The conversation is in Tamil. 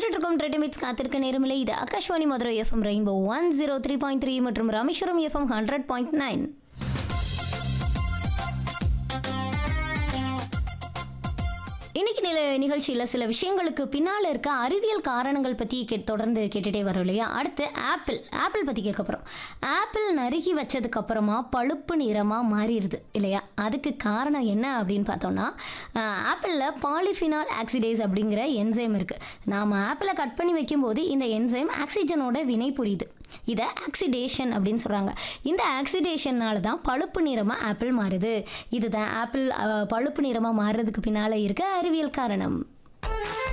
கேட்டுட்டு இருக்கோம் ட்ரெட்டி மிட்ஸ் காத்திருக்க நேரமில்லை இது Akashvani Madurai FM rainbow one zero three point three மற்றும் Rameswaram FM hundred point nine இன்னைக்கு நில நிகழ்ச்சியில் சில விஷயங்களுக்கு பின்னால் இருக்க அறிவியல் காரணங்கள் பற்றி கே தொடர்ந்து கேட்டுகிட்டே வரோம் இல்லையா அடுத்து ஆப்பிள் ஆப்பிள் பற்றி கேட்க போகிறோம் ஆப்பிள் நறுக்கி வச்சதுக்கு அப்புறமா பழுப்பு நிறமாக மாறிடுது இல்லையா அதுக்கு காரணம் என்ன அப்படின்னு பார்த்தோம்னா ஆப்பிளில் பாலிஃபினால் ஆக்சிடேஸ் அப்படிங்கிற என்சைம் இருக்குது நாம் ஆப்பிளை கட் பண்ணி வைக்கும்போது இந்த என்சைம் ஆக்சிஜனோட வினை புரியுது இதை ஆக்சிடேஷன் அப்படின்னு சொல்கிறாங்க இந்த ஆக்சிடேஷன்னால தான் பழுப்பு நிறமாக ஆப்பிள் மாறுது இதுதான் ஆப்பிள் அஹ், பழுப்பு நிறமாக மாறுறதுக்கு பின்னால் இருக்க அறிவியல் காரணம்